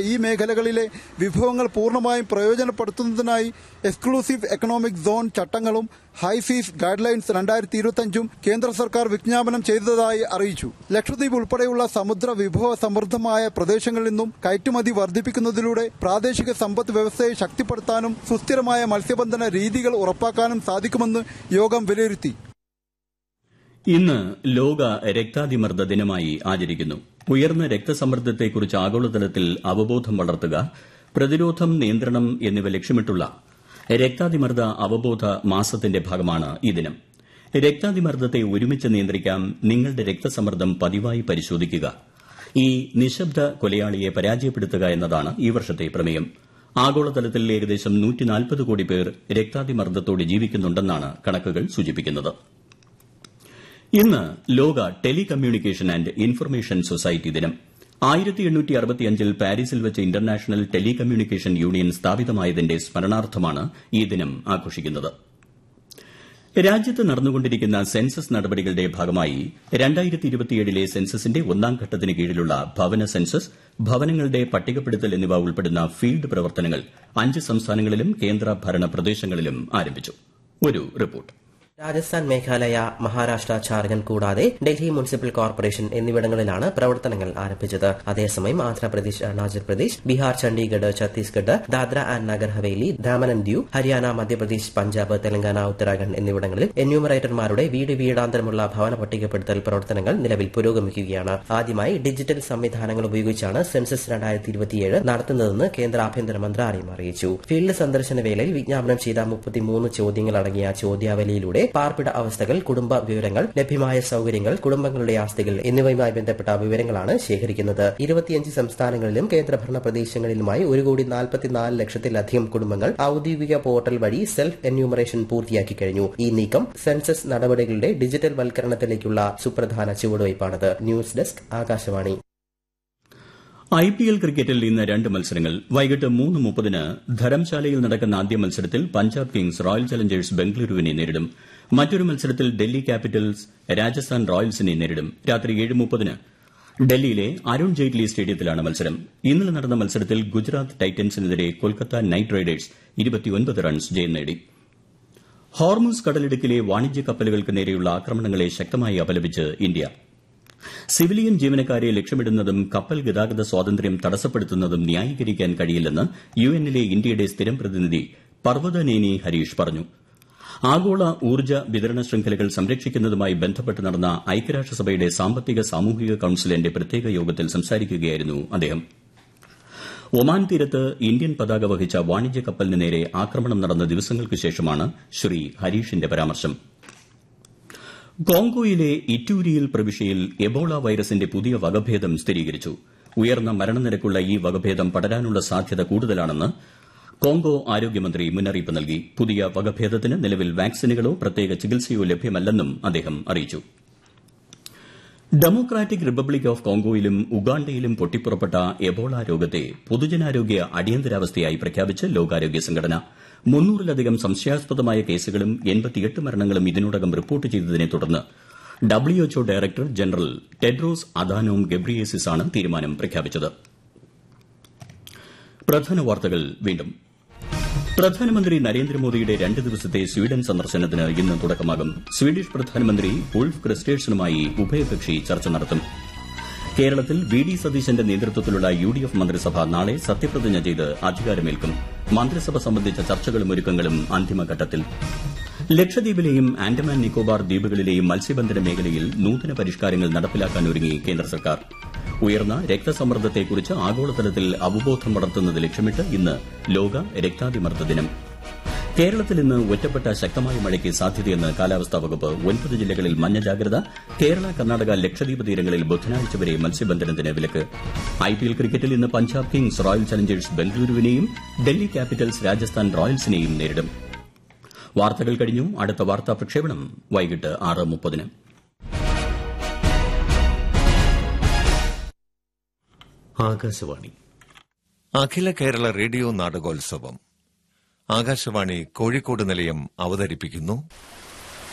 ഈ മേഖലകളിലെ വിഭവങ്ങൾ പൂർണ്ണമായും പ്രയോജനപ്പെടുത്തുന്നതിനായി എക്സ്ക്ലൂസീവ് എക്കണോമിക് സോൺ ചട്ടങ്ങളും ഹൈഫീസ് ഗൈഡ് ലൈൻസ് രണ്ടായിരത്തി ഇരുപത്തിയഞ്ചും കേന്ദ്ര സർക്കാർ വിജ്ഞാപനം ചെയ്തതായി അറിയിച്ചു ലക്ഷദ്വീപ് ഉൾപ്പെടെയുള്ള സമുദ്ര വിഭവ സമൃദ്ധമായ പ്രദേശങ്ങളിൽ നിന്നും കയറ്റുമതി വർദ്ധിപ്പിക്കുന്നതിലൂടെ പ്രാദേശിക സമ്പദ് വ്യവസ്ഥയെ ശക്തിപ്പെടുത്താനും സുസ്ഥിരമായ മത്സ്യബന്ധന രീതികൾ ഉറപ്പാക്കാനും സാധിക്കുമെന്ന് യോഗം വിലയിരുത്തി ഇന്ന് ലോക രക്താതിമർദ്ദ ദിനമായി ആചരിക്കുന്നു ഉയർന്ന രക്തസമ്മർദ്ദത്തെക്കുറിച്ച് ആഗോളതലത്തിൽ അവബോധം വളർത്തുക പ്രതിരോധം നിയന്ത്രണം എന്നിവ ലക്ഷ്യമിട്ടുള്ള രക്താതിമർദ്ദ അവബോധ മാസത്തിന്റെ ഭാഗമാണ് ഈ ദിനം രക്താതിമർദ്ദത്തെ ഒരുമിച്ച് നിയന്ത്രിക്കാം നിങ്ങളുടെ രക്തസമ്മർദ്ദം പതിവായി പരിശോധിക്കുക ഈ നിശബ്ദ കൊലയാളിയെ പരാജയപ്പെടുത്തുക എന്നതാണ് ഈ വർഷത്തെ പ്രമേയം ആഗോളതലത്തിൽ ഏകദേശം കോടി പേർ രക്താതിമർദ്ദത്തോടെ ജീവിക്കുന്നുണ്ടെന്നാണ് കണക്കുകൾ സൂചിപ്പിക്കുന്നത് ഇന്ന് ലോക ടെലികമ്മ്യൂണിക്കേഷൻ ആന്റ് ഇൻഫർമേഷൻ സൊസൈറ്റി ദിനം ആയിരത്തി എണ്ണൂറ്റി അറുപത്തിയഞ്ചിൽ പാരീസിൽ വെച്ച് ഇന്റർനാഷണൽ ടെലികമ്മ്യൂണിക്കേഷൻ യൂണിയൻ സ്ഥാപിതമായതിന്റെ സ്മരണാർത്ഥമാണ് ഈ ദിനം ആഘോഷിക്കുന്നത് രാജ്യത്ത് നടന്നുകൊണ്ടിരിക്കുന്ന സെൻസസ് നടപടികളുടെ ഭാഗമായി രണ്ടായിരത്തി ഇരുപത്തിയേഴിലെ സെൻസസിന്റെ ഒന്നാം ഘട്ടത്തിന് കീഴിലുള്ള ഭവന സെൻസസ് ഭവനങ്ങളുടെ പട്ടികപ്പെടുത്തൽ എന്നിവ ഉൾപ്പെടുന്ന ഫീൽഡ് പ്രവർത്തനങ്ങൾ അഞ്ച് സംസ്ഥാനങ്ങളിലും കേന്ദ്രഭരണ പ്രദേശങ്ങളിലും ആരംഭിച്ചു ഒരു റിപ്പോർട്ട് രാജസ്ഥാൻ മേഘാലയ മഹാരാഷ്ട്ര ഝാർഖണ്ഡ് കൂടാതെ ഡൽഹി മുനിസിപ്പൽ കോർപ്പറേഷൻ എന്നിവിടങ്ങളിലാണ് പ്രവർത്തനങ്ങൾ ആരംഭിച്ചത് അതേസമയം ആന്ധ്രാപ്രദേശ് അരുണാചൽ പ്രദേശ് ബീഹാർ ചണ്ഡീഗഡ് ഛത്തീസ്ഗഡ് ദാദ്ര ആൻഡ് നഗർ ഹവേലി ദാമൻ ആൻഡ് ദിയു ഹരിയാന മധ്യപ്രദേശ് പഞ്ചാബ് തെലങ്കാന ഉത്തരാഖണ്ഡ് എന്നിവിടങ്ങളിൽ എന്യൂമറേറ്റർമാരുടെ വീട് വീടാന്തരമുള്ള ഭവന പട്ടികപ്പെടുത്തൽ പ്രവർത്തനങ്ങൾ നിലവിൽ പുരോഗമിക്കുകയാണ് ആദ്യമായി ഡിജിറ്റൽ സംവിധാനങ്ങൾ ഉപയോഗിച്ചാണ് സെൻസസ് രണ്ടായിരത്തി ഇരുപത്തിയേഴ് നടത്തുന്നതെന്ന് കേന്ദ്ര ആഭ്യന്തര മന്ത്രാലയം അറിയിച്ചു ഫീൽഡ് സന്ദർശന വേളയിൽ വിജ്ഞാപനം ചെയ്ത മുപ്പത്തിമൂന്ന് ചോദ്യങ്ങൾ അടങ്ങിയ ചോദ്യാവലിയിലൂടെ പാർപ്പിട അവസ്ഥകൾ കുടുംബ വിവരങ്ങൾ ലഭ്യമായ സൌകര്യങ്ങൾ കുടുംബങ്ങളുടെ ആസ്തികൾ എന്നിവയുമായി ബന്ധപ്പെട്ട വിവരങ്ങളാണ് ശേഖരിക്കുന്നത് ഇരുപത്തിയഞ്ച് സംസ്ഥാനങ്ങളിലും കേന്ദ്രഭരണ പ്രദേശങ്ങളിലുമായി ഒരു കോടി നാൽപ്പത്തിനാല് ലക്ഷത്തിലധികം കുടുംബങ്ങൾ ഔദ്യോഗിക പോർട്ടൽ വഴി സെൽഫ് എന്യൂമറേഷൻ പൂർത്തിയാക്കി കഴിഞ്ഞു ഈ നീക്കം സെൻസസ് നടപടികളുടെ ഡിജിറ്റൽ വൽക്കരണത്തിലേക്കുള്ള സുപ്രധാന ചുവടുവയ്പാണത് news desk Akashvani I P L ക്രിക്കറ്റിൽ ഇന്ന് രണ്ട് മത്സരങ്ങൾ വൈകിട്ട് മൂന്ന് മുപ്പതിന് ധരംശാലയിൽ നടക്കുന്ന ആദ്യ മത്സരത്തിൽ പഞ്ചാബ് കിങ്സ് റോയൽ ചലഞ്ചേഴ്സ് ബംഗളൂരുവിനെ നേരിടും മറ്റൊരു മത്സരത്തിൽ ഡൽഹി ക്യാപിറ്റൽസ് രാജസ്ഥാൻ റോയൽസിനെ നേരിടും രാത്രി ഏഴ് മുപ്പതിന് ഡൽഹിയിലെ അരുൺ ജെയ്റ്റ്ലി സ്റ്റേഡിയത്തിലാണ് മത്സരം ഇന്നലെ നടന്ന മത്സരത്തിൽ ഗുജറാത്ത് ടൈറ്റൻസിനെതിരെ കൊൽക്കത്ത നൈറ്റ് റൈഡേഴ്സ് റൺസ് ജയം നേടി ഹോർമുസ് കടലിടുക്കിലെ വാണിജ്യ കപ്പലുകൾക്ക് നേരെയുള്ള ആക്രമണങ്ങളെ ശക്തമായി അപലപിച്ച് ഇന്ത്യ സിവിലിയൻ ജീവനക്കാരെ ലക്ഷ്യമിടുന്നതും കപ്പൽ ഗതാഗത സ്വാതന്ത്ര്യം തടസ്സപ്പെടുത്തുന്നതും ന്യായീകരിക്കാൻ കഴിയില്ലെന്ന് യുഎന്നിലെ ഇന്ത്യയുടെ സ്ഥിരം പ്രതിനിധി പർവ്വതനേനി ഹരീഷ് പറഞ്ഞു ആഗോള ഊർജ്ജ വിതരണ ശൃംഖലകൾ സംരക്ഷിക്കുന്നതുമായി ബന്ധപ്പെട്ട് നടന്ന ഐക്യരാഷ്ട്രസഭയുടെ സാമ്പത്തിക സാമൂഹിക കൌൺസിലിന്റെ പ്രത്യേക യോഗത്തിൽ സംസാരിക്കുകയായിരുന്നു അദ്ദേഹം ഒമാൻ തീരത്ത് ഇന്ത്യൻ പതാക വഹിച്ച വാണിജ്യ കപ്പലിന് നേരെ ആക്രമണം നടന്ന ദിവസങ്ങൾക്ക് ശേഷമാണ് ശ്രീ ഹരീഷിന്റെ പരാമർശം കോങ്കോയിലെ ഇറ്റൂരിയിൽ പ്രവിശ്യയിൽ എബോള വൈറസിന്റെ പുതിയ വകഭേദം സ്ഥിരീകരിച്ചു ഉയർന്ന മരണനിരക്കുള്ള ഈ വകഭേദം പടരാനുള്ള സാധ്യത കൂടുതലാണെന്ന് കോങ്കോ ആരോഗ്യമന്ത്രി മുന്നറിയിപ്പ് നൽകി പുതിയ വകഭേദത്തിന് നിലവിൽ വാക്സിനുകളോ പ്രത്യേക ചികിത്സയോ ലഭ്യമല്ലെന്നും അദ്ദേഹം അറിയിച്ചു ഡെമോക്രാറ്റിക് റിപ്പബ്ലിക് ഓഫ് കോങ്കോയിലും ഉഗാണ്ടയിലും പൊട്ടിപ്പുറപ്പെട്ട എബോള രോഗത്തെ പൊതുജനാരോഗ്യ അടിയന്തരാവസ്ഥയായി പ്രഖ്യാപിച്ച് ലോകാരോഗ്യ സംഘടന മുന്നൂറിലധികം സംശയാസ്പദമായ കേസുകളും എൺപത്തിയെട്ട് മരണങ്ങളും ഇതിനോടകം റിപ്പോർട്ട് ചെയ്തതിനെ തുടർന്ന് WHO director general Tedros Adhanom Ghebreyesus ആണ് തീരുമാനം പ്രഖ്യാപിച്ചത് പ്രധാന വാർത്തകൾ വീണ്ടും പ്രധാനമന്ത്രി നരേന്ദ്രമോദിയുടെ രണ്ട് ദിവസത്തെ സ്വീഡൻ സന്ദർശനത്തിന് ഇന്ന് തുടക്കമാകും സ്വീഡിഷ് പ്രധാനമന്ത്രി ഉൾഫ് ക്രിസ്റ്റേഴ്സണുമായി ഉഭയകക്ഷി ചർച്ച നടത്തും കേരളത്തിൽ വി ഡി സതീശന്റെ നേതൃത്വത്തിലുള്ള യു ഡി എഫ് മന്ത്രിസഭ നാളെ സത്യപ്രതിജ്ഞ ചെയ്ത് അധികാരമേൽക്കും മന്ത്രിസഭ സംബന്ധിച്ച ചർച്ചകളും ഒരുക്കങ്ങളും അന്തിമഘട്ടത്തിൽ ലക്ഷദ്വീപിലെയും ആൻഡമാൻ നിക്കോബാർ ദ്വീപുകളിലെയും മത്സ്യബന്ധന മേഖലയിൽ നൂതന പരിഷ്കാരങ്ങൾ നടപ്പിലാക്കാൻ ഒരുങ്ങി കേന്ദ്ര സർക്കാർ ഉയർന്ന രക്തസമ്മർദ്ദത്തെക്കുറിച്ച് ആഗോളതലത്തിൽ അവബോധം വളർത്തുന്നത് ലക്ഷ്യമിട്ട് ഇന്ന് ലോക രക്താതിമർദ്ദ ദിനം കേരളത്തിൽ ഇന്ന് ഒറ്റപ്പെട്ട ശക്തമായ മഴയ്ക്ക് സാധ്യതയെന്ന് കാലാവസ്ഥാ വകുപ്പ് ഒൻപത് ജില്ലകളിൽ മഞ്ഞ ജാഗ്രത കേരള കർണാടക ലക്ഷദ്വീപ് തീരങ്ങളിൽ ബുധനാഴ്ച വരെ മത്സ്യബന്ധനത്തിന് വിലക്ക് ഐപിഎൽ ക്രിക്കറ്റിൽ ഇന്ന് പഞ്ചാബ് കിങ്സ് റോയൽ ചലഞ്ചേഴ്സ് ബംഗളൂരുവിനെയും ഡൽഹി ക്യാപിറ്റൽസ് രാജസ്ഥാൻ റോയൽസിനെയും നേരിടും വാർത്തകൾ കഴിഞ്ഞു അടുത്ത വാർത്താ പ്രക്ഷേപണം വൈകിട്ട് ആറ് മുപ്പതിന് ആകാശവാണി അഖില കേരള റേഡിയോ നാടകോത്സവം ആകാശവാണി കോഴിക്കോട് നിലയം അവതരിപ്പിക്കുന്നു